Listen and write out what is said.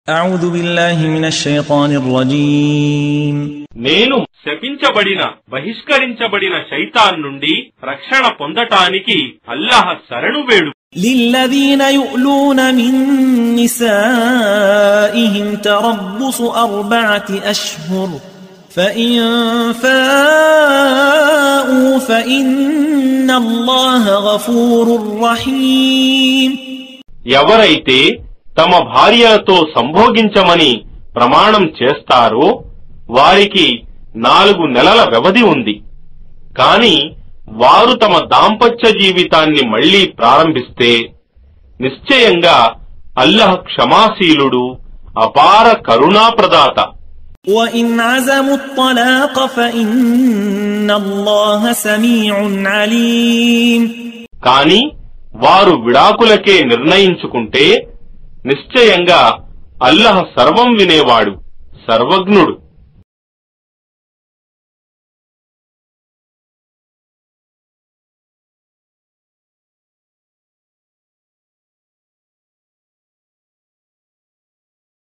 أعوذ بالله من الشيطان الرجيم నేను శపించబడిన బహిష్కరించబడిన శైతాన్ నుండి రక్షణ పొందటానికి అల్లాహ్ శరణు వేడు للذين يؤلون من نسائهم تربص أربعة أشهر فإن فاءوا فإن الله غفور رحيم ఎవరైతే తమ భార్యలతో సంభోగించమని ప్రమాణం చేస్తారో వారికి నాలుగు నెలల వ్యవధి ఉంది కాని వారు తమ దాంపత్య జీవితాన్ని మళ్లీ ప్రారంభిస్తే నిశ్చయంగా అల్లహ్ క్షమాశీలుడు అపార కరుణాప్రదాత وإن عزموا الطلاق فإن الله سميع عليم కాని వారు విడాకులకే నిర్ణయించుకుంటే నిశ్చయంగా అల్లహ సర్వం వినేవాడు సర్వజ్ఞుడు